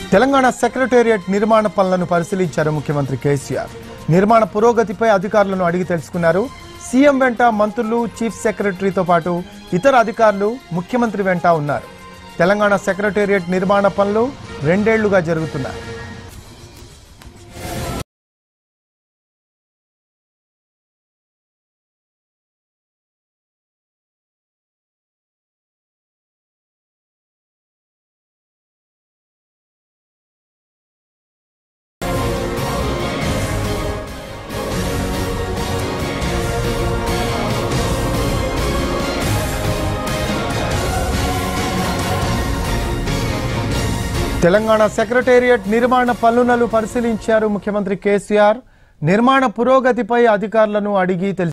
Telangana secretariat నిర్మాణ పనులను పరిశీలించారు ముఖ్యమంత్రి కేసీఆర్ నిర్మాణ పురోగతిపై అధికారులను అడిగి తెలుసుకున్నారు సీఎం వెంట మంత్రులు చీఫ్ సెక్రటరీతో పాటు ఇతర అధికారులు ముఖ్యమంత్రి వెంట ఉన్నారు తెలంగాణ సెక్రటేరియట్ నిర్మాణ పనులు రెండేళ్లుగా జరుగుతున్నాయి తెలంగాణ సెక్రటేరియట్ నిర్మాణ పనులను పరిశీలించారు ముఖ్యమంత్రి కేసీఆర్ నిర్మాణ పురోగతిపై అధికారులను అడిగి తెలుసు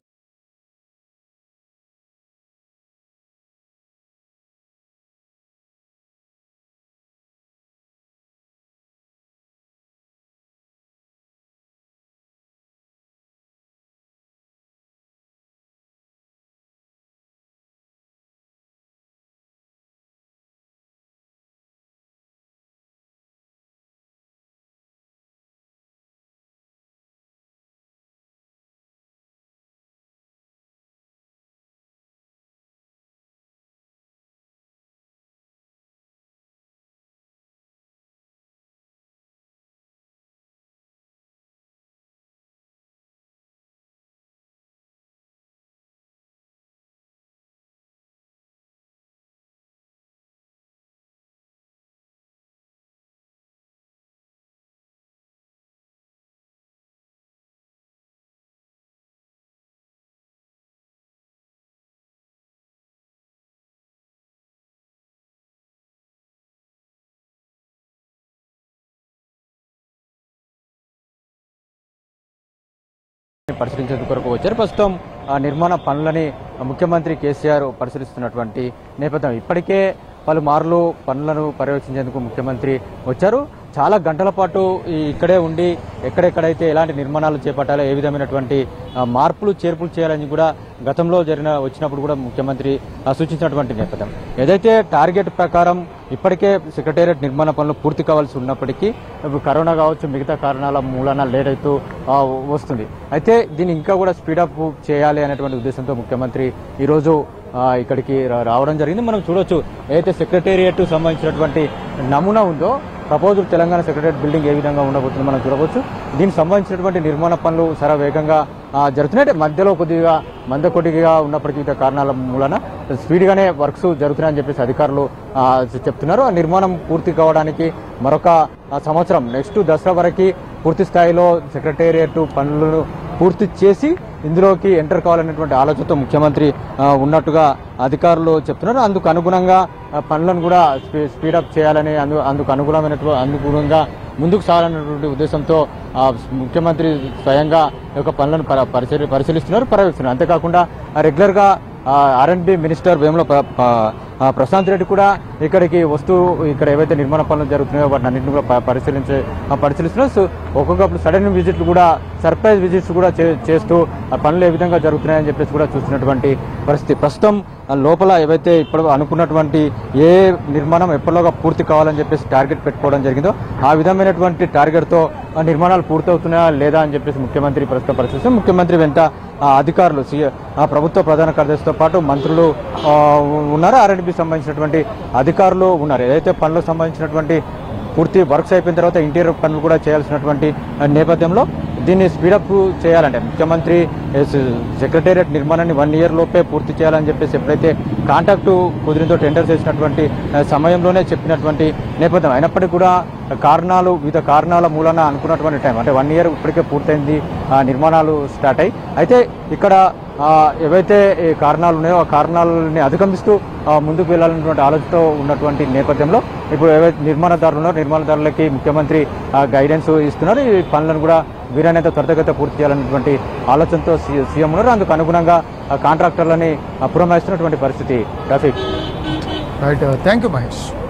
పరిశీలించేందుకు కొరకు వచ్చారు ప్రస్తుతం ఆ నిర్మాణ పనులని ముఖ్యమంత్రి కేసీఆర్ పరిశీలిస్తున్నటువంటి నేపథ్యం ఇప్పటికే పలుమార్లు పనులను పర్యవేక్షించేందుకు ముఖ్యమంత్రి వచ్చారు చాలా గంటల పాటు ఈ ఇక్కడే ఉండి ఎక్కడెక్కడైతే ఎలాంటి నిర్మాణాలు చేపట్టాలో ఏ విధమైనటువంటి ఆ, మార్పులు చేర్పులు చేయాలని కూడా గతంలో జరిగిన వచ్చినప్పుడు కూడా ముఖ్యమంత్రి ఆ, సూచించినటువంటి నేపథ్యం ఏదైతే టార్గెట్ ప్రకారం ఇప్పటికే సెక్రటేరియట్ నిర్మాణ పనులు పూర్తి కావాల్సి ఉన్నప్పటికీ ఇప్పుడు కరోనా కావచ్చు మిగతా కారణాల మూలాన లేట్ అవుతూ ఆ, వస్తుంది అయితే దీన్ని ఇంకా కూడా స్పీడప్ చేయాలి అనేటువంటి ఉద్దేశంతో ముఖ్యమంత్రి ఈరోజు ఆ, ఇక్కడికి రా- రావడం జరిగింది మనం చూడొచ్చు ఏదైతే సెక్రటేరియట్ సంబంధించినటువంటి నమూనా ఉందో ప్రపోజల్ తెలంగాణ సెక్రటేరియట్ బిల్డింగ్ ఏ విధంగా ఉండబోతుందో మనం చూడవచ్చు దీనికి సంబంధించినటువంటి నిర్మాణ పనులు చాలా వేగంగా ఆ, జరుగుతున్నాయి అంటే మధ్యలో కొద్దిగా మందకొద్దిగా ఉన్నప్పటికీ వివిధ కారణాల మూలన స్పీడ్గానే వర్క్స్ జరుగుతున్నాయని చెప్పేసి అధికారులు ఆ, చెప్తున్నారు ఆ నిర్మాణం పూర్తి కావడానికి మరొక ఆ, సంవత్సరం నెక్స్ట్ దసరా వరకు పూర్తి స్థాయిలో సెక్రటేరియట్ పనులను పూర్తి చేసి ఇందులోకి ఎంటర్ కావాలనేటువంటి ఆలోచనతో ముఖ్యమంత్రి ఆ, ఉన్నట్టుగా అధికారులు చెప్తున్నారు అందుకు అనుగుణంగా ఆ, పనులను కూడా స్పీ- స్పీడప్ చేయాలని అందు అందుకు అనుగుణమైనటువంటి అనుగుణంగా ముందుకు సాగాలనేటువంటి ఉద్దేశంతో ఆ, ముఖ్యమంత్రి స్వయంగా ఈ యొక్క పనులను పర- పరిశీలి పరిశీలిస్తున్నారు పర్యవేక్షిస్తున్నారు అంతేకాకుండా ఆ, రెగ్యులర్గా ఆర్ఎండ్బి మినిస్టర్ వేముల ప్ర- ప- ఆ, ప్రశాంత్ రెడ్డి కూడా ఇక్కడికి వస్తూ ఇక్కడ ఏవైతే నిర్మాణ పనులు జరుగుతున్నాయో వాటిని అన్నింటిని కూడా ప- పరిశీలించే ఆ, పరిశీలిస్తున్నారు సో ఒక్కొక్కప్పుడు సడన్ విజిట్లు కూడా సర్ప్రైజ్ విజిట్స్ కూడా చే- చేస్తూ ఆ పనులు ఏ విధంగా జరుగుతున్నాయని చెప్పేసి కూడా చూస్తున్నటువంటి పరిస్థితి ప్రస్తుతం ఆ, లోపల ఏవైతే ఇప్పుడు అనుకున్నటువంటి ఏ నిర్మాణం ఎప్పటిలోగా పూర్తి కావాలని చెప్పేసి టార్గెట్ పెట్టుకోవడం జరిగిందో ఆ విధమైనటువంటి టార్గెట్తో ఆ నిర్మాణాలు పూర్తవుతున్నాయా లేదా అని చెప్పేసి ముఖ్యమంత్రి ప్రస్తుతం పరిశీలిస్తే ముఖ్యమంత్రి వెంట ఆ, అధికారులు సీ ఆ ప్రభుత్వ ప్రధాన కార్యదర్శితో పాటు మంత్రులు ఆ, ఉన్నారు ఆర్ఎండ్బి సంబంధించినటువంటి అధికారులు ఉన్నారు ఏదైతే పనులకు సంబంధించినటువంటి పూర్తి వర్క్స్ అయిపోయిన తర్వాత ఇంటీరియర్ పనులు కూడా చేయాల్సినటువంటి ఆ, నేపథ్యంలో దీన్ని స్పీడప్ చేయాలంటే ముఖ్యమంత్రి ఎస్ సెక్రటేరియట్ నిర్మాణాన్ని వన్ ఇయర్ లోపే పూర్తి చేయాలని చెప్పేసి ఎప్పుడైతే కాంటాక్ట్ కుదిరిందో టెండర్ చేసినటువంటి ఆ, సమయంలోనే చెప్పినటువంటి నేపథ్యం అయినప్పటికీ కూడా కారణాలు వివిధ కారణాల మూలన అనుకున్నటువంటి టైం అంటే వన్ ఇయర్ ఇప్పటికే పూర్తయింది ఆ, నిర్మాణాలు స్టార్ట్ అయ్యి అయితే ఇక్కడ ఆ, ఏవైతే ఈ కారణాలు ఉన్నాయో ఆ కారణాలని అధిగమిస్తూ ఆ, ముందుకు వెళ్ళాలన్నటువంటి ఆలోచనతో ఉన్నటువంటి నేపథ్యంలో ఇప్పుడు ఏవైతే నిర్మాణదారులు ఉన్నారో నిర్మాణదారులకి ముఖ్యమంత్రి గైడెన్స్ ఇస్తున్నారు ఈ పనులను కూడా వీలైనంత త్వరితగత పూర్తి చేయాలన్నటువంటి ఆలోచనతో సీ- సీఎం ఉన్నారు అందుకు అనుగుణంగా ఆ కాంట్రాక్టర్లని ఆ, పురమాయిస్తున్నటువంటి పరిస్థితి Rafiq right thank you Mahesh